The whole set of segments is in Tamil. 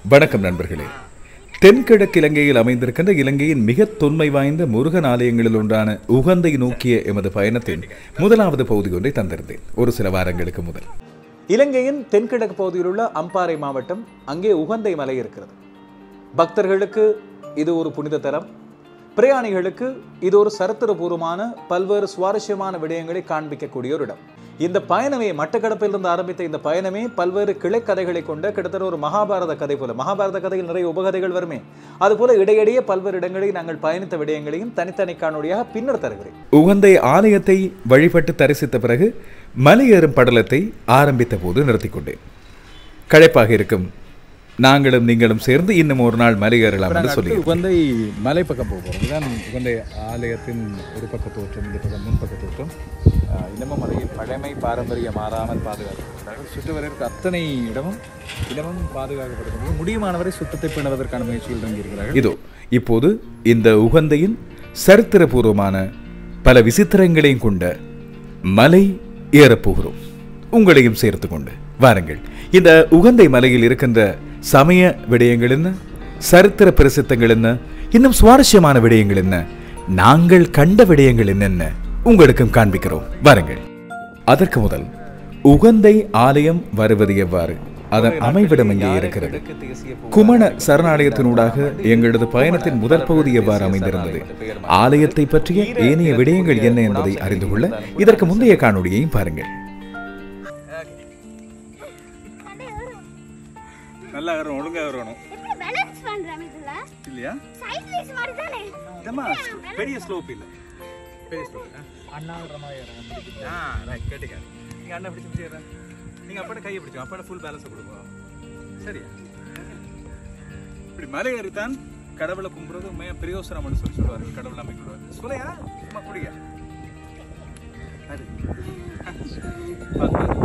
வணக்கம் நண்பர்களே தென்கிழக்கு இலங்கையில் அமைந்திருக்கின்ற இலங்கையின் மிக தொன்மை வாய்ந்த முருகன் ஆலயங்களில் ஒன்றான உகந்தை நோக்கிய எமது பயணத்தின் முதலாவது பகுதி ஒன்றை தந்திருந்தேன் ஒரு சில வாரங்களுக்கு முதல் இலங்கையின் தென்கிழக்கு பகுதியில் உள்ள அம்பாறை மாவட்டம் அங்கே உகந்தை மலை இருக்கிறது பக்தர்களுக்கு இது ஒரு புனித தலம் பிரயாணிகளுக்கு இது ஒரு சரித்திரபூர்வமான பல்வேறு சுவாரஸ்யமான விடயங்களை காண்பிக்கக்கூடிய ஒரு இடம் இந்த பயணமே மட்டக்களப்பிலிருந்து ஆரம்பித்த இந்த பயணமே பல்வேறு கிளைக்கதைகளை கொண்ட கிட்டத்தட்ட ஒரு மகாபாரத கதை போல மகாபாரத கதையில் நிறைய உபகதைகள் வருமே அதுபோல இடையிடையே பல்வேறு இடங்களை நாங்கள் பயணித்த விடயங்களையும் தனித்தனி காணொலியாக பின்னர் தருகிறேன் உகந்தை ஆலயத்தை வழிபட்டு தரிசித்த பிறகு மலையேறும் படலத்தை ஆரம்பித்த போது நிறுத்திக் கொண்டேன் களைப்பாக இருக்கும் நாங்களும் நீங்களும் சேர்ந்து இன்னும் ஒரு நாள் மலையேறலாம் என்று சொல்லி உகந்தை மலை பக்கம் போக போகிறோம் இதுதான் உகந்தை ஆலயத்தின் ஒரு பக்க தோற்றம் இந்த பக்கம் முன்பக்க தோற்றம் ஆஹ் இன்னமும் அதை பழமை பாரம்பரியம் மாறாமல் பாதுகாக்கப்படுகிறார்கள் சுற்றுவர இருக்க அத்தனை இடமும் இடமும் பாதுகாக்கப்படுகிறது முடியுமானவரை சுத்தத்தை பேணுவதற்கான முயற்சிகள் தொடங்கியிருக்கிறார்கள் இதோ இப்போது இந்த உகந்தையின் சரித்திரபூர்வமான பல விசித்திரங்களையும் கொண்ட மலை ஏறப்போகிறோம் உங்களையும் சேர்த்து கொண்டு வாருங்கள் இந்த உகந்தை மலையில் இருக்கின்ற சமய விடயங்கள் என்ன சரித்திர பிரசித்தங்கள் என்ன இன்னும் சுவாரஸ்யமான விடயங்கள் என்ன நாங்கள் கண்ட விடயங்கள் என்னென்ன உங்களுக்கும் காண்பிக்கிறோம் வாருங்கள் அதற்கு முதல் உகந்தை ஆலயம் வருவது எவ்வாறு அதன் அமைவிடம் எங்கே இருக்கிறது குமண சரணாலயத்தினூடாக எங்களது பயணத்தின் முதல் பகுதி எவ்வாறு அமைந்திருந்தது ஆலயத்தை பற்றிய ஏனைய விடயங்கள் என்ன என்பதை அறிந்து கொள்ள இதற்கு முந்தைய காணொளியையும் பாருங்கள் நல்லா வரும் ஒழுங்காக வரணும் எப்படி பேலன்ஸ் பண்றேன் இதுல இல்லையா சைட் வைஸ் மாதிரி தானே இதம்மா பெரிய ஸ்லோப் இல்லை பெரிய ஸ்லோப் அண்ணா ஆ ரைட் கேட்டுக்க நீங்கள் அண்ணன் பிடிச்சி பிடிச்சிடுறேன் நீங்கள் அப்பாட கையை பிடிச்சோம் அப்பாட ஃபுல் பேலன்ஸை கொடுப்போம் சரியா இப்படி மலை ஏறித்தான் கடவுளை கும்பிடுறது உண்மையாக பிரியோசனம்னு சொல்லி சொல்லுவார் கடவுள் அமைக்கிறார் சொல்லையா சும்மா குடிங்க அது. பார்த்து, பார்த்து.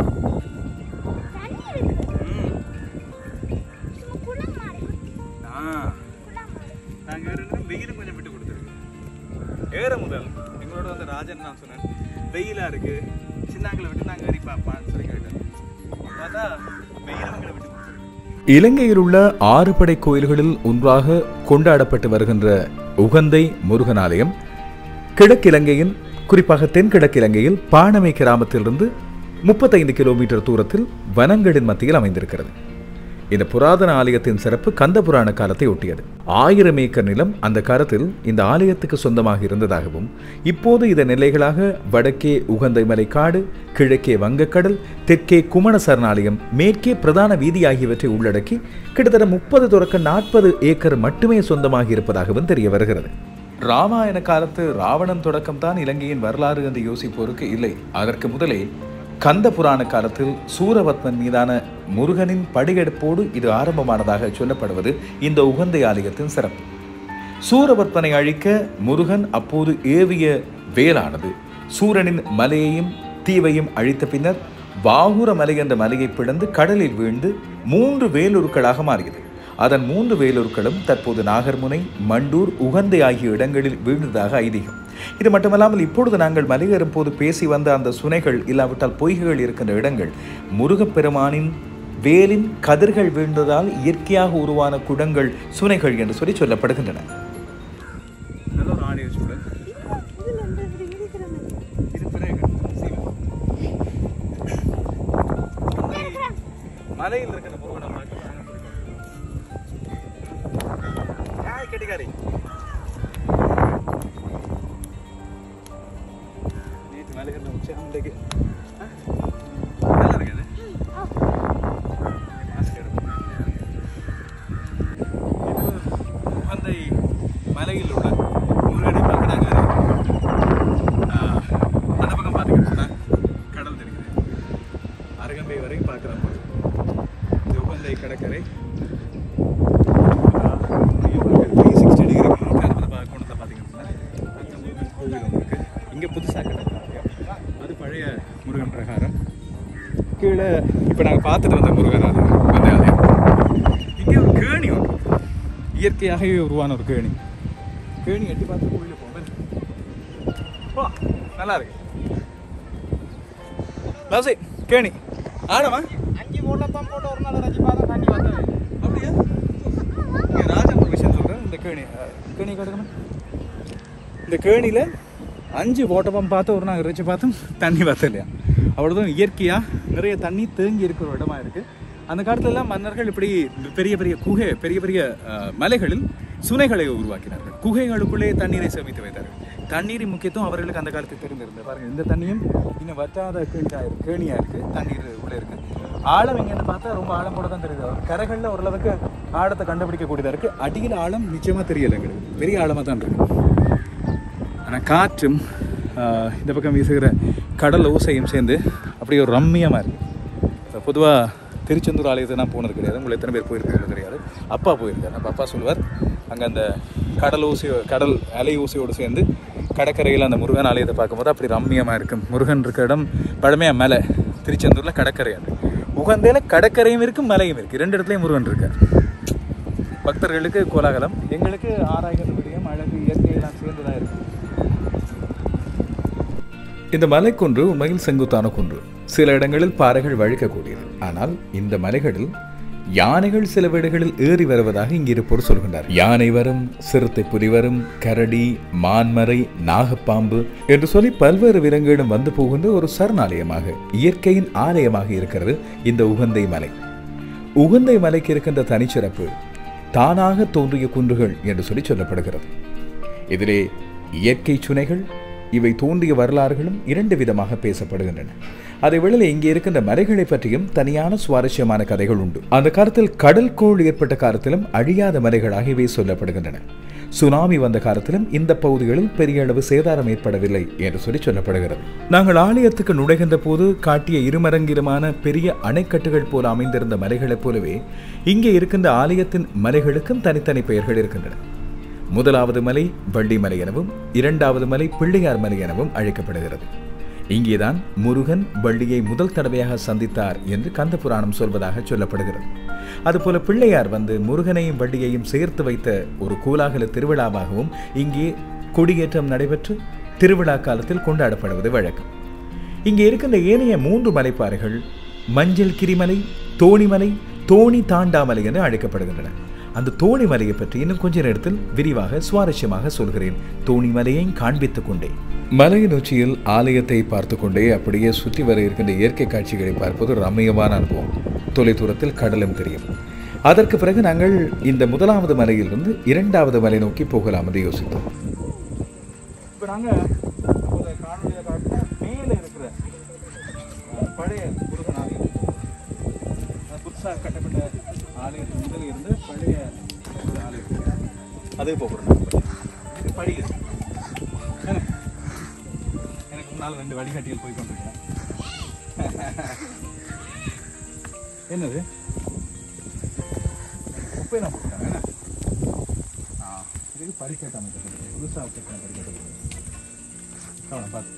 தண்ணி இருக்கு ம். சும்மா குளம் மாதிரி ஆ குளம் மாதிரி நாங்க ஏறினா வெயிலும் கொஞ்சம் விட்டு கொடுத்துருக்கு ஏற முதல் எங்களோட வந்து ராஜன் நான் சொன்னேன் வெயிலா இருக்கு சின்னாங்களை விட்டு நாங்க ஏறி பார்ப்பான்னு சொல்லி கேட்டேன் பார்த்தா வெயிலும் எங்களை விட்டு கொடுத்துருக்கு இலங்கையில் உள்ள ஆறு படை கோயில்களில் ஒன்றாக கொண்டாடப்பட்டு வருகின்ற உகந்தை முருகன் ஆலயம் கிழக்கிலங்கையின் குறிப்பாக தென்கிழக்கு இலங்கையில் பாணமை கிராமத்திலிருந்து முப்பத்தைந்து கிலோமீட்டர் தூரத்தில் வனங்களின் மத்தியில் அமைந்திருக்கிறது இந்த புராதன ஆலயத்தின் சிறப்பு கந்த புராண காலத்தை ஒட்டியது ஆயிரம் ஏக்கர் நிலம் அந்த காலத்தில் இந்த ஆலயத்துக்கு சொந்தமாக இருந்ததாகவும் இப்போது இதன் எல்லைகளாக வடக்கே உகந்தை மலை காடு கிழக்கே வங்கக்கடல் தெற்கே குமண சரணாலயம் மேற்கே பிரதான வீதி ஆகியவற்றை உள்ளடக்கி கிட்டத்தட்ட முப்பது தொடக்க நாற்பது ஏக்கர் மட்டுமே சொந்தமாக இருப்பதாகவும் தெரிய வருகிறது ராமாயண காலத்து ராவணன் தொடக்கம் தான் இலங்கையின் வரலாறு என்று யோசிப்போருக்கு இல்லை அதற்கு முதலே கந்த புராண காலத்தில் சூரபத்மன் மீதான முருகனின் படியெடுப்போடு இது ஆரம்பமானதாக சொல்லப்படுவது இந்த உகந்தை ஆலயத்தின் சிறப்பு சூரபத்மனை அழிக்க முருகன் அப்போது ஏவிய வேலானது சூரனின் மலையையும் தீவையும் அழித்த பின்னர் வாகுர மலை என்ற மலையை பிளந்து கடலில் வீழ்ந்து மூன்று வேலுருக்களாக மாறியது அதன் மூன்று வேலுருக்களும் தற்போது நாகர்முனை மண்டூர் உகந்தை ஆகிய இடங்களில் வீழ்ந்ததாக ஐதீகம் இது மட்டுமல்லாமல் இப்பொழுது நாங்கள் மலையேறும் போது பேசி வந்த அந்த சுனைகள் இல்லாவிட்டால் பொய்கைகள் இருக்கின்ற இடங்கள் முருகப்பெருமானின் வேலின் கதிர்கள் வீழ்ந்ததால் இயற்கையாக உருவான குடங்கள் சுனைகள் என்று சொல்லி சொல்லப்படுகின்றன நல்ல ஒரு ஆடியோ சூழல் இது பிறகு மலையில் இருக்கிற முருகனை பார்க்க நாங்க போயிருக்கோம். ஏய், கெட்டிக்காரி நேற்று மலை ஏறின உற்சாகம் இன்றைக்கு. ஆ? நல்லா இருக்குது மாஸ்க் எடுப்போம். இது உகந்தை மலையில் உள்ள முருகனை பார்க்குறாங்க அந்த பக்கம் பார்த்தீங்கன்னா கடல் தெரியுது அருகம்பை வரையும் பார்க்குறோம் இது உகந்தை கடற்கரை த்ரீ சிக்ஸ்டி டிகிரி கோணத்தில் பார்த்தீங்கன்னா அங்கே முருகன் கோவில் ஒன்று இருக்கு இங்கே புதுசாக கட்டணும் அது பழைய முருகன் பிரகாரம் கீழே இப்போ நாங்கள் பார்த்துட்டு வந்த முருகன் அது வந்து அது இங்கே ஒரு கேணி ஒன்று இயற்கையாகவே உருவான ஒரு கேணி கேணி எட்டி பார்த்து உள்ளே போவேன் ஓ நல்லா இருக்கு லவ்சி கேணி ஆடமா அஞ்சு மூணு பம்ப் போட்டு ஒரு நாள் ரஜி பார்த்தா தண்ணி வந்தது அப்படியா கேணி அஹ், கேணி காட்டுங்க இந்த கேணியில் அஞ்சு ஓட்டப்பம் பார்த்து ஒரு நாள் இறைச்சி பார்த்தும் தண்ணி பார்த்தோம் இல்லையா அவ்வளோதான் இயற்கையாக நிறைய தண்ணி தேங்கி இருக்கிற ஒரு இடமா இருக்குது அந்த காலத்துல எல்லாம் மன்னர்கள் இப்படி பெரிய பெரிய குகை பெரிய பெரிய அஹ், மலைகளில் சுனைகளை உருவாக்கினார்கள் குகைகளுக்குள்ளே தண்ணீரை சேமித்து வைத்தார்கள் தண்ணீரின் முக்கியத்துவம் அவர்களுக்கு அந்த காலத்தில் தெரிந்திருந்தது பாருங்க இந்த தண்ணியும் இன்னும் வற்றாத கேணியாக இருக்கு கேணியாக இருக்குது தண்ணீர் உள்ளே இருக்குது ஆழம் எங்கன்னு பார்த்தா ரொம்ப ஆழம் கூட தான் தெரியுது கரைகளில் ஓரளவுக்கு ஆழத்தை கண்டுபிடிக்கக்கூடியதாக இருக்குது அடியில் ஆழம் நிச்சயமாக தெரியல எங்களுக்கு பெரிய ஆழமாக தான் இருக்குது ஆனால் காற்றும் ஆஹ், இந்த பக்கம் வீசுகிற கடல் ஓசையும் சேர்ந்து அப்படியே ஒரு ரம்மியமாக இருக்குது பொதுவாக திருச்செந்தூர் ஆலயத்தை நான் போனது கிடையாது உங்களை எத்தனை பேர் போயிருக்கீங்க தெரியாது அப்பா போயிருக்காரு அப்போ அப்பா சொல்லுவார் அங்கே அந்த கடல் ஓசை கடல் அலை ஓசையோடு சேர்ந்து கடற்கரையில் அந்த முருகன் ஆலயத்தை பார்க்கும்போது அப்படி ரம்மியமாக இருக்கும் முருகன் இருக்க இடம் பழமையாக மலை திருச்செந்தூரில் கடற்கரை அது உகந்தையில் கடற்கரையும் இருக்குது மலையும் இருக்குது ரெண்டு இடத்துலையும் முருகன் இருக்கார் பக்தர்களுக்கு கோலாகலம் எங்களுக்கு ஆராய்கிறது விடியம் அழகு இயற்கையெல்லாம் சேர்ந்துதான் இருக்கு இந்த மலைக்குன்று உண்மையில் செங்குத்தான குன்று சில இடங்களில் பாறைகள் வழுக்கக்கூடியது ஆனால் இந்த மலைகளில் யானைகள் சில வீடுகளில் ஏறி வருவதாக இங்கு இருப்போர் சொல்கின்றார் யானை வரும் சிறுத்தை புலி வரும் கரடி மான்மறை நாகப்பாம்பு என்று சொல்லி பல்வேறு விலங்குகளும் வந்து போகின்ற ஒரு சரணாலயமாக இயற்கையின் ஆலயமாக இருக்கிறது இந்த உகந்தை மலை உகந்தை மலைக்கு இருக்கின்ற தனிச்சிறப்பு தானாக தோன்றிய குன்றுகள் என்று சொல்லி சொல்லப்படுகிறது இதிலே இயற்கை சுனைகள் இவை தோன்றிய வரலாறுகளும் இரண்டு விதமாக பேசப்படுகின்றன அதே வேளையில் இங்கே இருக்கின்ற மலைகளை பற்றியும் தனியான சுவாரஸ்யமான கதைகள் உண்டு அந்த காலத்தில் கடல் கோள் ஏற்பட்ட காலத்திலும் அழியாத மலைகளாக இவை சொல்லப்படுகின்றன சுனாமி வந்த காலத்திலும் இந்த பகுதிகளில் பெரிய அளவு சேதாரம் ஏற்படவில்லை என்று சொல்லி சொல்லப்படுகிறது நாங்கள் ஆலயத்துக்கு நுழைகின்ற போது காட்டிய இருமரங்கிரமான பெரிய அணைக்கட்டுகள் போல அமைந்திருந்த மலைகளைப் போலவே இங்கே இருக்கின்ற ஆலயத்தின் மலைகளுக்கும் தனித்தனி பெயர்கள் இருக்கின்றன முதலாவது மலை வள்ளிமலை எனவும் இரண்டாவது மலை பிள்ளையார் மலை எனவும் அழைக்கப்படுகிறது இங்கேதான் முருகன் வள்ளியை முதல் தடவையாக சந்தித்தார் என்று கந்த புராணம் சொல்வதாக சொல்லப்படுகிறது அதுபோல பிள்ளையார் வந்து முருகனையும் வள்ளியையும் சேர்த்து வைத்த ஒரு கோலாகல திருவிழாவாகவும் இங்கே கொடியேற்றம் நடைபெற்று திருவிழா காலத்தில் கொண்டாடப்படுவது வழக்கம் இங்கே இருக்கின்ற ஏனைய மூன்று மலைப்பாறைகள் மஞ்சள் கிரிமலை தோணிமலை தோணி தாண்டாமலை என்று அழைக்கப்படுகின்றன அந்த தோணி மலையை பற்றி இன்னும் கொஞ்ச நேரத்தில் விரிவாக சுவாரஸ்யமாக சொல்கிறேன் தோணி மலையை காண்பித்துக் கொண்டே மலையின் உச்சியில் ஆலயத்தை பார்த்து கொண்டே அப்படியே சுற்றி வர இருக்கின்ற இயற்கை காட்சிகளை பார்ப்பது ஒரு ரம்மியமான அனுபவம் தொலை தூரத்தில் கடலும் தெரியும் அதற்கு பிறகு நாங்கள் இந்த முதலாவது மலையிலிருந்து இரண்டாவது மலை நோக்கி போகலாம் என்று யோசித்தோம் இப்போ நாங்கள் காணொலியில் காட்டின மேலே இருக்கிற அஹ், பழைய முருகன் ஆலயம் அஹ், புதுசாக கட்டப்பட்ட ஆலயத்து முதல் இருந்து பழைய ஒரு ஆலயம் அது போகிறோம் இது படி இது. என்ன? எனக்கு முன்னால் ரெண்டு வழிகாட்டிகள் போய் கொண்டிருக்கிறேன் என்னது குப்பை தான் போட்டாங்க என்ன ஆ இதுக்கு படிக்கட்டு அமைக்கப்பட்டது புதுசாக கட்டின படிக்கட்டு கவனம் பார்த்து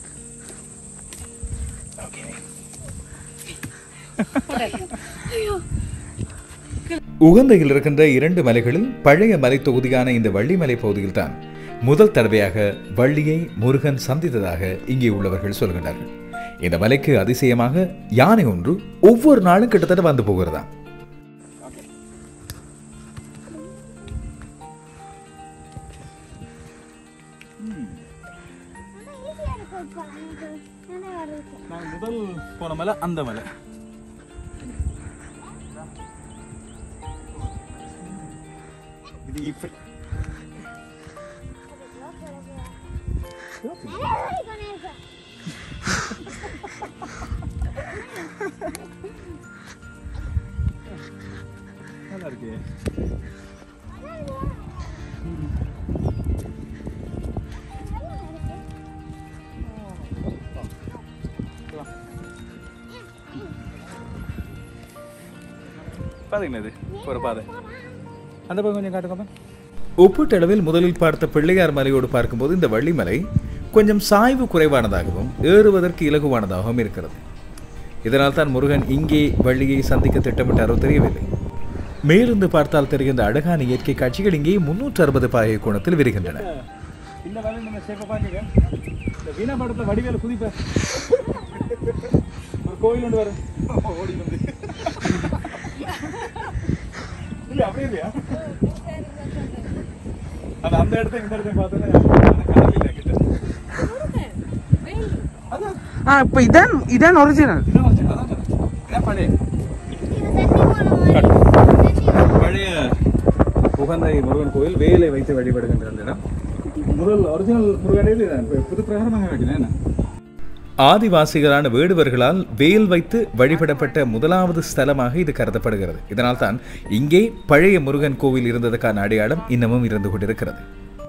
ஓகே உகந்தையில் இருக்கின்ற இரண்டு மலைகளில் பழைய மலை தொகுதியான இந்த வள்ளிமலை பகுதியில்தான் முதல் தடவையாக வள்ளியை முருகன் சந்தித்ததாக இங்கே உள்ளவர்கள் சொல்கின்றார்கள் இந்த மலைக்கு அதிசயமாக யானை ஒன்று ஒவ்வொரு நாளும் கிட்டத்தட்ட வந்து போகிறதாம் ஆனால் ஈஸியாக இருக்கும் இப்போ எனக்கு நானே வருது நாங்கள் முதல் போன மலை அந்த மலை இது இப்ப நல்லா இருக்கு பாத்தீங்களா இது ஒரு பாதை அந்த பக்கம் கொஞ்சம் காட்டுங்க ஒப்பீட்டளவில் முதலில் பார்த்த பிள்ளையார் மலையோடு பார்க்கும்போது இந்த வள்ளிமலை கொஞ்சம் சாய்வு குறைவானதாகவும் ஏறுவதற்கு இலகுவானதாகவும் இருக்கிறது இதனால் தான் முருகன் இங்கே வள்ளியை சந்திக்க திட்டமிட்டாரோ தெரியவில்லை மேலிருந்து பார்த்தால் தெரிகின்ற அழகான இயற்கை காட்சிகள் இங்கே முன்னூற்று அறுபது பாகை கோணத்தில் விரிகின்றன இந்த வேலை நம்ம சேஃபா பாருங்க இந்த வீணா படத்துல வடிவேல குதிப்ப ஒரு கோயில் ஒன்று வரும் ஓடி வந்து இல்ல அப்படியே இல்லையா அந்த அந்த இடத்த இந்த இடத்த பார்த்தோன்னா கடலில் கிட்ட அதான் ஆ இப்போ இதான் இதான் ஒரிஜினல் இதான் வச்சு அதான் சொன்னேன். இதான் பழைய இது தண்ணி போன மாதிரி தண்ணி பழைய உகந்தை முருகன் கோயில் வேலை வைத்து வழிபடுகின்ற அந்த இடம் முதல் ஒரிஜினல் முருகனே இதுதான். இப்ப புது பிரகாரமாக வேண்டியது என்ன ஆதிவாசிகளான வேடுவர்களால் வேல் வைத்து வழிபடப்பட்ட முதலாவது ஸ்தலமாக இது கருதப்படுகிறது இதனால் தான் இங்கே பழைய முருகன் கோவில் இருந்ததற்கான அடையாளம் இன்னமும் இருந்து கொண்டிருக்கிறது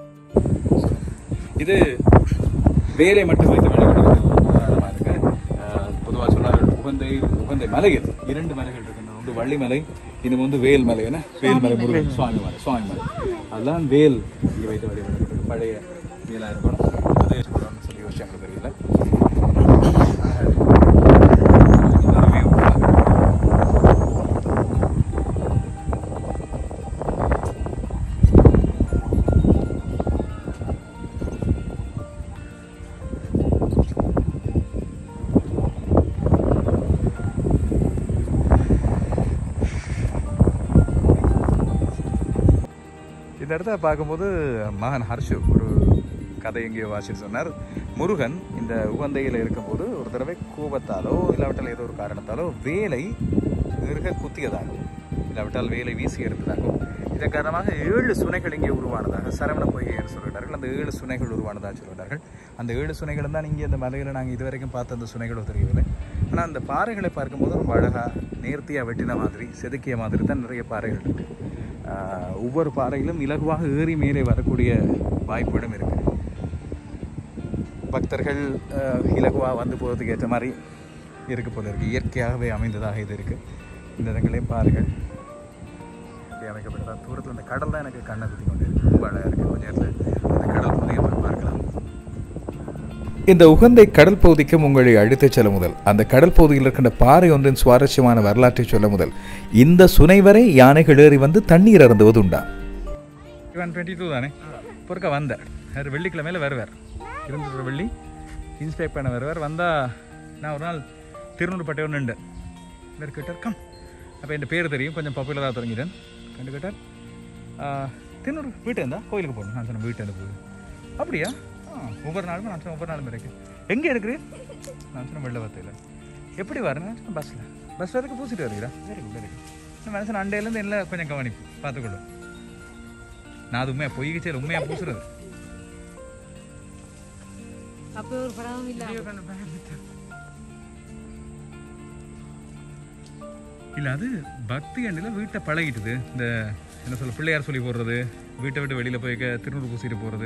இது வேலை மட்டும் வைத்து வழிபடுவது உதாரணமா இருக்கு அஹ், பொதுவா சொன்னார்கள் உகந்தை உகந்தை மலை இது இரண்டு மலைகள் இருக்கின்றன ஒன்று வள்ளிமலை இது வந்து வேல் மலை என்ன வேல்மலை முருகன் சுவாமி மலை சுவாமி மலை அதுதான் வேல் இங்கே வைத்து வழிபடப்பட்டது பழைய வேலா இருக்கணும் அது சொல்லணும்னு சொல்லி யோசிச்சு எங்களுக்கு தெரியல இன்னொரு view பாருங்க. இந்த இடத்த பார்க்கும்போது மகன் ஹர்ஷு ஒரு கதை எங்கேயோ வாசிட்டு சொன்னார் முருகன் இந்த உகந்தையில் இருக்கும்போது ஒரு தடவை கோபத்தாலோ இல்லாவிட்டால் ஏதோ ஒரு காரணத்தாலோ வேலை மிருக குத்தியதாகவும் இல்லாவிட்டால் வேலை வீசி எடுத்ததாகவும் இதன் காரணமாக ஏழு சுனைகள் இங்கே உருவானதாக சரவண பொய்கை என்று சொல்கிறார்கள் அந்த ஏழு சுனைகள் உருவானதாக சொல்கிறார்கள் அந்த ஏழு சுனைகளும் தான் இங்கே அந்த மலையில் நாங்கள் இதுவரைக்கும் பார்த்த அந்த சுனைகளோ தெரியவில்லை ஆனால் அந்த பாறைகளை பார்க்கும்போது ரொம்ப அழகாக நேர்த்தியாக வெட்டின மாதிரி செதுக்கிய மாதிரி தான் நிறைய பாறைகள் இருக்குது ஆஹ் ஒவ்வொரு பாறையிலும் இலகுவாக ஏறி மேலே வரக்கூடிய வாய்ப்புகளும் இருக்கு பக்தர்கள் ஆஹ் இலகுவாக வந்து போகிறதுக்கு ஏற்ற மாதிரி இருக்கு போல இருக்கு இயற்கையாகவே அமைந்ததாக இது இருக்கு இந்த இடங்களையும் பாருங்கள் இப்படி அமைக்கப்பட்டதா தூரத்தில் இந்த கடல் தான் எனக்கு கண்ணை குத்தி கொண்டு இருக்கு ரொம்ப அழகாக இருக்குது கொஞ்சம் நேரத்தில் அந்த கடல் பகுதியை போய் பார்க்கலாம் இந்த உகந்தை கடல் பகுதிக்கும் உங்களை அழைத்துச் செல்ல முதல் அந்த கடல் பகுதியில் இருக்கின்ற பாறை ஒன்றின் சுவாரஸ்யமான வரலாற்றை சொல்ல முதல் இந்த சுனை வரை யானைகள் ஏறி வந்து தண்ணீர் அருந்துவது உண்டா ஒன் டுவெண்ட்டி டூ தானே பொறுக்க வந்தேன் வேறு வெள்ளிக்கிழமையில் வருவார் இருந்துட்டு வெள்ளி இன்ஸ்பெக்ட் பண்ண வருவார் வந்தால் நான் ஒரு நாள் திருநூறு பட்டையோடு நின்று இவர் கேட்டார் கம் அப்போ என் பேர் தெரியும் கொஞ்சம் பாப்புலராக தொடங்கிட்டேன் கண்டு கேட்டார் திருநூறு வீட்டு இருந்தா கோயிலுக்கு போகணும் நான் சொன்னேன் வீட்டு போகுது அப்படியா ஆ ஒவ்வொரு நாளும் நான் சொன்னேன் ஒவ்வொரு நாளும் இருக்கு எங்கே இருக்கிறேன் நான் சொன்னேன் வெள்ள வத்தையில் எப்படி வரேன் நான் சொன்னேன் பஸ்ஸில் பஸ் வரதுக்கு பூசிட்டு வருகிறா வெரி குட் வெரி குட் மனுஷன் அண்டையிலேருந்து எல்லாம் கொஞ்சம் கவனிப்பு பார்த்துக்கொள்ளும் நான் அது உண்மையா பொய்க்கு செயல் உண்மையா பூசுறது அப்போ ஒரு படமும் இல்ல இல்ல அது பக்தி அண்டில் வீட்டை பழகிட்டுது இந்த என்ன சொல்ல பிள்ளையார் சொல்லி போடுறது வீட்டை விட்டு வெளியில போய் க- திருநூறு பூசிட்டு போறது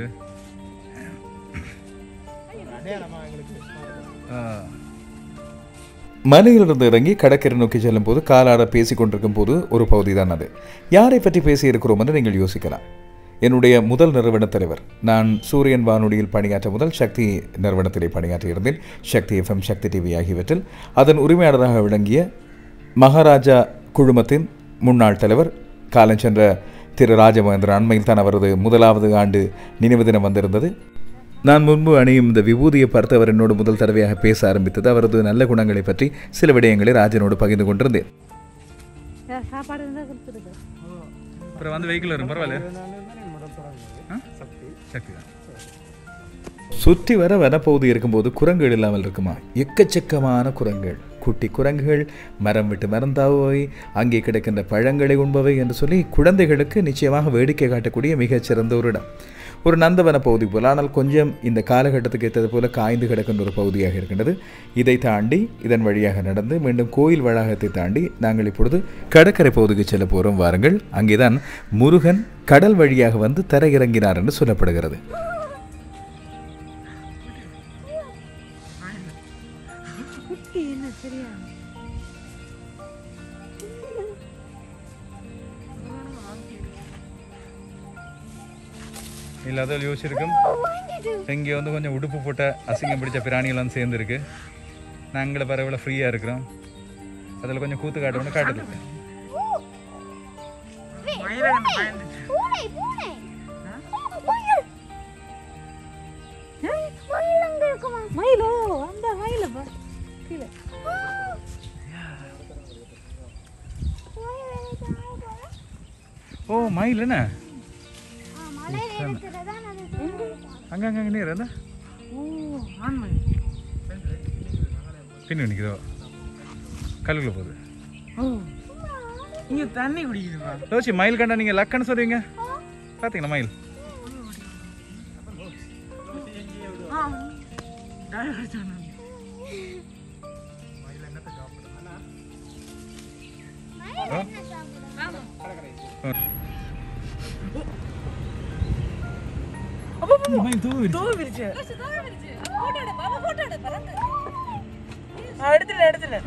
ஆ. மலையிலிருந்து இறங்கி கடற்கரை நோக்கி செல்லும் போது காலாட பேசிக் கொண்டிருக்கும் போது ஒரு பகுதி தான் அது யாரை பற்றி பேசியிருக்கிறோம் என்று நீங்கள் யோசிக்கலாம் என்னுடைய முதல் நிறுவன தலைவர் நான் சூரியன் வானொலியில் பணியாற்ற முதல் சக்தி நிறுவனத்திலே பணியாற்றியிருந்தேன் சக்தி எஃப்எம் சக்தி டிவி ஆகியவற்றில் அதன் உரிமையாளராக விளங்கிய மகாராஜா குழுமத்தின் முன்னாள் தலைவர் காலஞ்சென்ற திரு ராஜமகேந்திரன் அண்மையில் தான் அவரது முதலாவது ஆண்டு நினைவு தினம் வந்திருந்தது நான் முன்பு அணியும் இந்த விபூதியை பார்த்து அவர் என்னோடு முதல் தடவையாக பேச ஆரம்பித்தது அவரது நல்ல குணங்களை பற்றி சில விடயங்களை ராஜனோடு பகிர்ந்து கொண்டிருந்தேன் சாப்பாடு இருந்தால் கொடுத்துருது அப்புறம் வந்து வெஹிக்கிள் வரும் பரவாயில்ல ஆ? சக்தி தான் சுற்றி வர வனப்பகுதி இருக்கும்போது குரங்குகள் இல்லாமல் இருக்குமா எக்கச்சக்கமான குரங்குகள் குட்டி குரங்குகள் மரம் விட்டு மரம் தாவுபவை அங்கே கிடக்கின்ற பழங்களை உண்பவை என்று சொல்லி குழந்தைகளுக்கு நிச்சயமாக வேடிக்கை காட்டக்கூடிய மிகச்சிறந்த ஒரு இடம் ஒரு நந்தவன பகுதி போல ஆனால் கொஞ்சம் இந்த காலகட்டத்துக்கு ஏற்றது போல காய்ந்து கிடக்கின்ற ஒரு பகுதியாக இருக்கின்றது இதை தாண்டி இதன் வழியாக நடந்து மீண்டும் கோயில் வளாகத்தை தாண்டி நாங்கள் இப்பொழுது கடற்கரை பகுதிக்கு செல்ல போகிறோம் வாருங்கள் அங்கேதான் முருகன் கடல் வழியாக வந்து தரையிறங்கினார் என்று சொல்லப்படுகிறது குட்டி என்ன சரியா இல்லை அதில் யோசிச்சிருக்கும் இங்கே வந்து கொஞ்சம் உடுப்பு போட்ட அசிங்கம் பிடிச்ச பிராணிகள்லாம் சேர்ந்துருக்கு நாங்களே பரவாயில்ல ஃப்ரீயாக இருக்கிறோம் அதில் கொஞ்சம் கூத்து காட்டணும்னு காட்டுது பூனை பூனை மயில் மயில் அங்க இருக்குமா மயிலோ அந்த மயில பா கீழே மயில் எனக்கு ஆக போல. ஓ மயில் என்ன ஆமா மலையில இருக்கிறதா அது அங்கே அங்கே நேரம் என்ன ஓ ஆண்மை பின்னு நிற்குதோ கல்லுக்குள்ள போகுது ஓ இங்க தண்ணி குடிக்குதுப்பா யோசி மயில் கண்டா நீங்கள் லக்கன்னு சொல்றீங்க பார்த்தீங்களா மயில் டிரைவர் சொன்னாங்க ஆ? மயில் தூவிடுச்சு தூவி விரிச்சு எடுத்துல எடுத்துல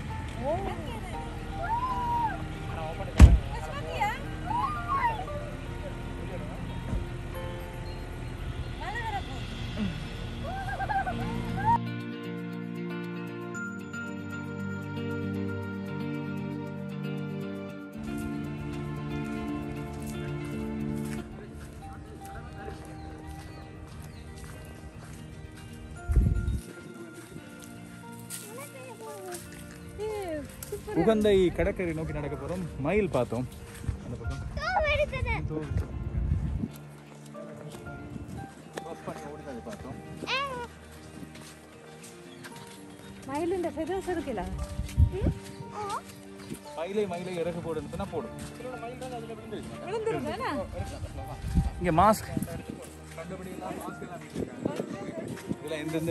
உகந்தை கடற்கரை நோக்கி நடக்க போகிறோம் மயில் பார்த்தோம் அந்த பக்கம் பார்த்தோம் மயிலுண்ட ஃபெதர்ஸ் இருக்குல்ல மயிலை மயிலை இறக்க போடுன்னு போடும் விழுந்துருக்கேனா இங்கே மாஸ்க் இதில் எந்தெந்த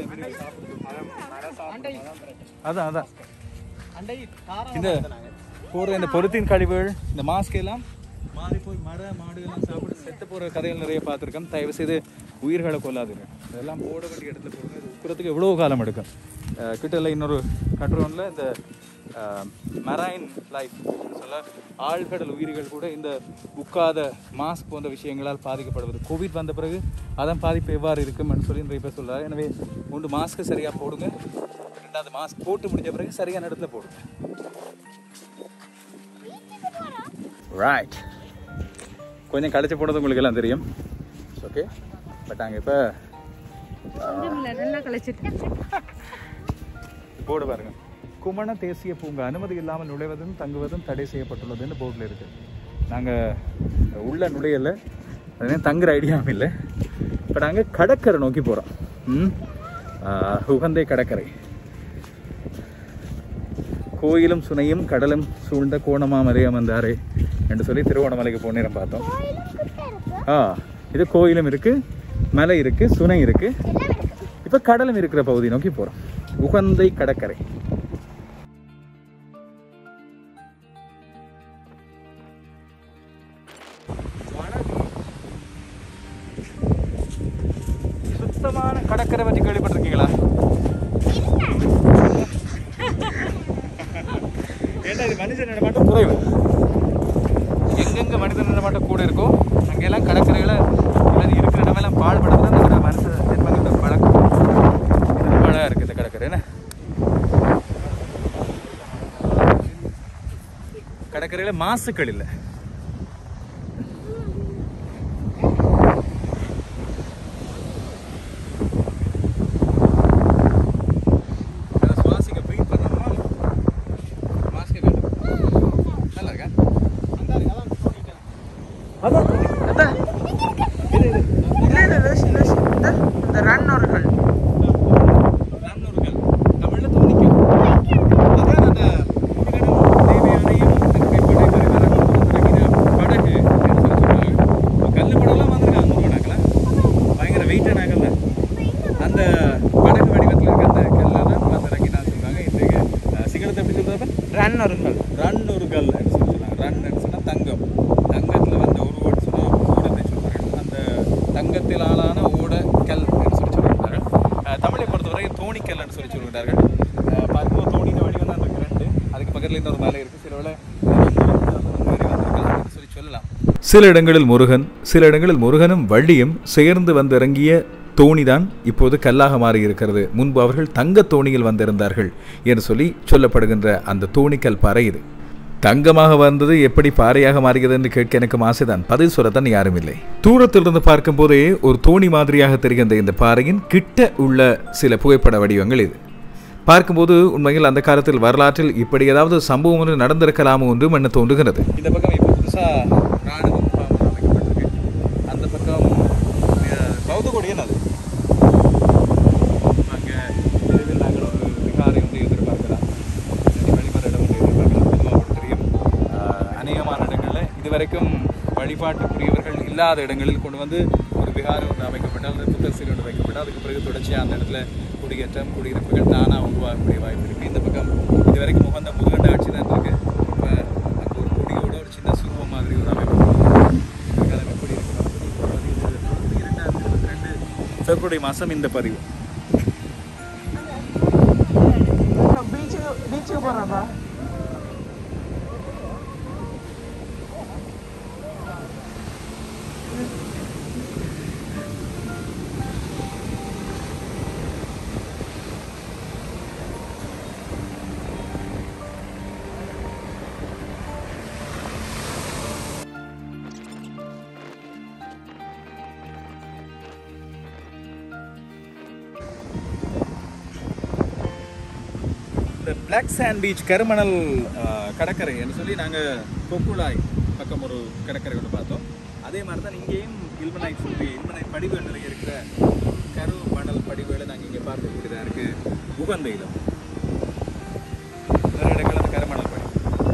அதான் அதான் இந்த போடுற இந்த பொருத்தின் கழிவுகள் இந்த மாஸ்க் எல்லாம் மாறி போய் மர மாடு எல்லாம் சாப்பிட்டு செத்து போகிற கதைகள் நிறைய பார்த்துருக்கோம் தயவு செய்து உயிர்களை கொள்ளாதுங்க இதெல்லாம் போட வேண்டிய இடத்துல போடுங்க இது உக்கிறதுக்கு எவ்வளோ காலம் எடுக்கும் அஹ் கிட்டல இன்னொரு கட்டுரோனில் இந்த மரைன் லைஃப் சொல்ல ஆழ்கடல் உயிர்கள் கூட இந்த உட்காத மாஸ்க் போன்ற விஷயங்களால் பாதிக்கப்படுவது கோவிட் வந்த பிறகு அதன் பாதிப்பு எவ்வாறு இருக்கும்னு சொல்லி நிறைய பேர் சொல்றாரு எனவே ஒன்று மாஸ்க்கு சரியாக போடுங்க ரெண்டாவது மாஸ்க் போட்டு முடிஞ்ச பிறகு சரியான இடத்துல போடுங்க ரைட் கொஞ்சம் கழிச்சு போனது உங்களுக்கு எல்லாம் தெரியும் ஓகே பட் அங்கே இப்போ கொஞ்சம் இல்ல நல்லா கழிச்சிட்டு போர்டு பாருங்க குமண தேசிய பூங்கா அனுமதி இல்லாமல் நுழைவதும் தங்குவதும் தடை செய்யப்பட்டுள்ளதுன்னு போர்டில் இருக்கு நாங்கள் உள்ள நுழையல அதனால தங்குற ஐடியாவும் இல்லை இப்போ நாங்கள் கடற்கரை நோக்கி போகிறோம் ம் ஆஹ், உகந்தை கடற்கரை கோயிலும் சுனையும் கடலும் சூழ்ந்த கோணமாமலையம் வந்தாரே என்று சொல்லி திருவோணமலைக்கு போன நேரம் பார்த்தோம் ஆ இது கோயிலும் இருக்கு மலை இருக்கு சுனை இருக்கு இப்போ கடலும் இருக்கிற பகுதி நோக்கி போகிறோம் உகந்தை கடற்கரை சுத்தமான கடற்கரை பற்றி கேள்விப்பட்டிருக்கீங்களா ஏன்னா இது மனித நடமாட்டம் குறைவு எங்கெங்க மனித நடமாட்டம் கூட இருக்கோ அங்கெல்லாம் கடற்கரைகளை அல்லது இருக்கிற இடமெல்லாம் பாழ்படுறது தான் நம்ம மனுஷ ஜென்மங்களோட பழக்கம் இது ரொம்ப அழகா இருக்கு இந்த கடற்கரை என்ன கடற்கரையில மாசுக்கள் இல்லை அதை சுவாசிக்க breathe பண்ணணுமா? mask அ கழட்டு. நல்லா இருக்கா? அதான் அதான் இது இது இல்ல இல்ல லோசி லோசி இந்த இந்த ரன்னோர்கள் நன்னூறுகள் தமிழ்ல தோணிக்கும் அதான் அந்த முருகனும் தேவையானையும் தன்னுடைய படை பரிவாரங்களுடன் இறங்கின படகு என்று சொல்லி சொல்றாங்க கல்லு படகுலாம் வந்திருக்காங்க முருகனாக்கல பயங்கர வெயிட்டான கல்ல அந்த படகு வடிவத்தில் இருக்க அந்த கல்லை தான் வந்து இறங்கினான்னு சொல்றாங்க இன்றைக்கு அஹ், சிகரத்தை எப்படி சொல்றப்ப ரன்னோர்கள் ரன் ஒரு கல் அப்படின்னு சொல்லி சொன்னாங்க ரன் சொன்னால் தங்கம் தங்கத்தில் வந்த ஒரு ஓடு சொன்னால் ஓடத்தை சொல்கிறார்கள் அந்த தங்கத்தில் ஆளான ஓட கல் என்று சொல்லி சொல்கிறார்கள் அஹ் தமிழை பொறுத்தவரை தோணிக்கல் சொல்லி சொல்கிறார்கள் அஹ் பார்க்கும்போது தோணின வடிவம் தான் இருக்கு ரெண்டு அதுக்கு பக்கத்தில் இன்னொரு மலை இருக்குது சில வேளை சொல்லி சொல்லலாம் சில இடங்களில் முருகன் சில இடங்களில் முருகனும் வள்ளியும் சேர்ந்து வந்து இறங்கிய தோணிதான் இப்போது கல்லாக மாறி இருக்கிறது முன்பு அவர்கள் தங்க தோணியில் வந்திருந்தார்கள் என்று சொல்லி சொல்லப்படுகின்ற அந்த தோணிக்கல் பாறை இது தங்கமாக வந்தது எப்படி பாறையாக மாறுகிறது என்று கேட்க எனக்கு ஆசைதான் பதில் சொல்லத்தான் யாரும் இல்லை தூரத்திலிருந்து பார்க்கும்போதே ஒரு தோணி மாதிரியாக தெரிகின்ற இந்த பாறையின் கிட்ட உள்ள சில புகைப்பட வடிவங்கள் இது பார்க்கும்போது உண்மையில் அந்த காலத்தில் வரலாற்றில் இப்படி ஏதாவது சம்பவம் ஒன்று நடந்திருக்கலாமோ என்றும் என்ன தோன்றுகிறது இந்த பக்கம் இப்போ புதுசாக ராணுவ முகாம் அமைக்கப்பட்டிருக்கு அந்த பக்கம் இதுவரைக்கும் வழிபாட்டுக்குரியவர்கள் இல்லாத இடங்களில் கொண்டு வந்து ஒரு விகாரம் ஒன்று அமைக்கப்பட்டால் அந்த புத்தர் சிலை ஒன்று வைக்கப்பட்டால் அதுக்கு பிறகு தொடர்ச்சியாக அந்த இடத்துல குடியேற்றம் குடியிருப்புகள் தானாக உருவாகக்கூடிய வாய்ப்பு இருக்குது இந்த பக்கம் இதுவரைக்கும் உகந்த முருகண்ட ஆட்சி தான் இருக்கு இப்போ அங்கே ஒரு கொடியோட ஒரு சின்ன சுருவம் மாதிரி ஒரு அமைப்பு இருக்காது. எப்படி இருக்கு இரண்டாயிரத்தி இருபத்தி ரெண்டு பிப்ரவரி மாதம் இந்த பதிவு பீச்சுக்கு பீச்சுக்கு போகிறப்பா இந்த பிளாக் சாண்ட் பீச் கருமணல் அஹ், கடற்கரை என்று சொல்லி நாங்கள் கொக்குலாய் பக்கம் ஒரு கடற்கரை ஒன்று பார்த்தோம் அதே மாதிரி தான் இங்கேயும் இல்மனாய் சொல்லி இல்மனாய் படிவுகள் நிறைய இருக்கிற கரு மணல் படிவுகளை நாங்கள் இங்கே பார்க்கக்கூடியதாக இருக்குது உகந்தையிலும் நிறைய இடங்கள் அந்த கருமணல் படிவு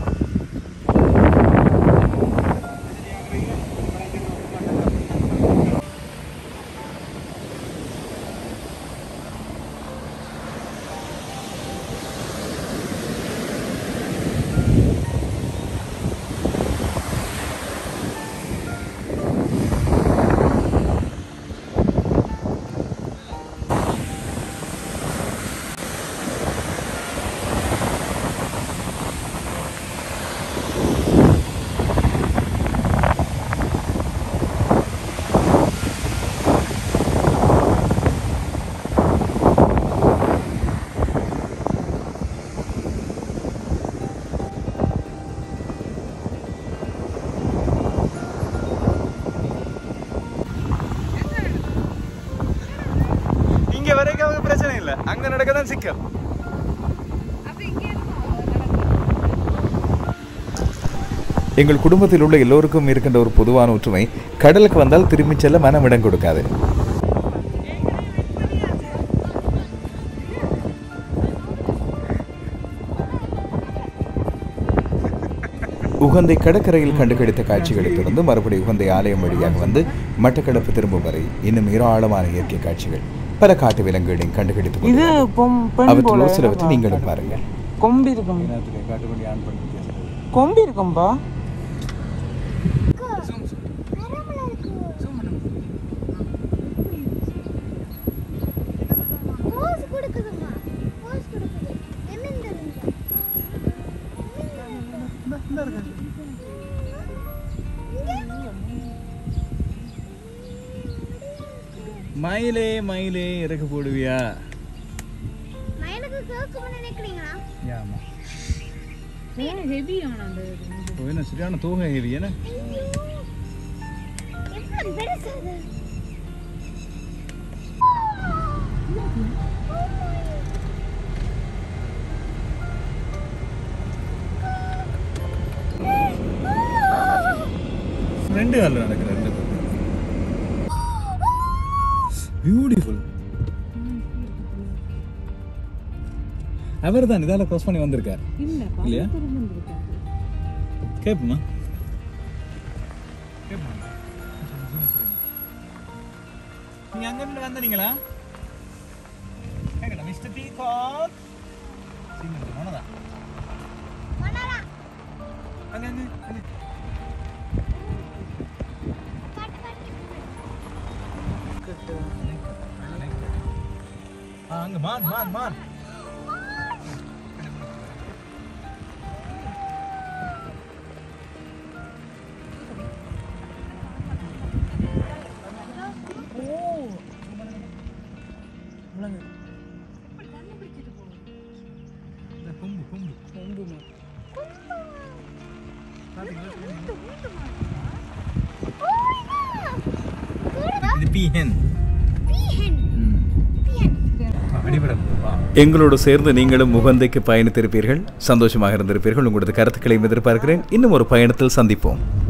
இங்கே வரைக்கும் அவங்க பிரச்சனை இல்லை அங்கே நடக்க தான் சிக்கல் எங்கள் குடும்பத்தில் உள்ள எல்லோருக்கும் இருக்கின்ற ஒரு பொதுவான ஒற்றுமை கடலுக்கு வந்தால் திரும்பிச் செல்ல மனம் இடம் கொடுக்காது உகந்தை கடற்கரையில் கண்டுகளித்த காட்சிகளைத் தொடர்ந்து மறுபடி உகந்தை ஆலயம் வழியாக வந்து மட்டக்களப்பு திரும்பும் வரை இன்னும் ஏராளமான இயற்கை காட்சிகள் பல காட்டு விலங்குகளையும் கண்டுகளித்து இது பொம் பெண் அவற்றில் போல ஒரு சிலவற்றை நீங்களும் பாருங்கள் கொம்பு இருக்கும் காட்டுப்படி ஆன் பண்ணி கொம்பு இருக்கும்பா மரம்ல இருக்கு போஸ் கொடுக்குதுமா போஸ் கொடுக்குது என்னங்க மயிலே மயிலே இறக்கு போடுவியா மயனுக்கு கேட்கும்னு நினைக்கிறீங்களா ஆமா ஹெவி ஆன அந்த ஓ, என்ன சரியான தூகம் ஹெவி என்ன எப்படி பெருசு அது ரெண்டு காலில் நடக்கிற ரெண்டு பியூட்டிஃபுல் அவர் தான் இதால க்ராஸ் பண்ணி வந்திருக்கார் இல்ல இல்லையா? திறந்துருக்கேன் கேட்போமா நீங்க அங்க இருந்து வந்தீங்களா கேட்கணும் மிஸ்டர் டீ கால் மனதா மணலா அங்க அங்க அங்க காட்டு காட்டு ஆ, அங்க மான் மான் மான் இந்த கொம்பு கொம்பு இது பீஹன் பீஹன் பீஹன் அடிபடம் எங்களோடு சேர்ந்து நீங்களும் முகந்தைக்கு பயணித்திருப்பீர்கள் சந்தோஷமாக இருந்திருப்பீர்கள் உங்களது கருத்துக்களையும் எதிர்பார்க்கிறேன் இன்னும் ஒரு பயணத்தில் சந்திப்போம்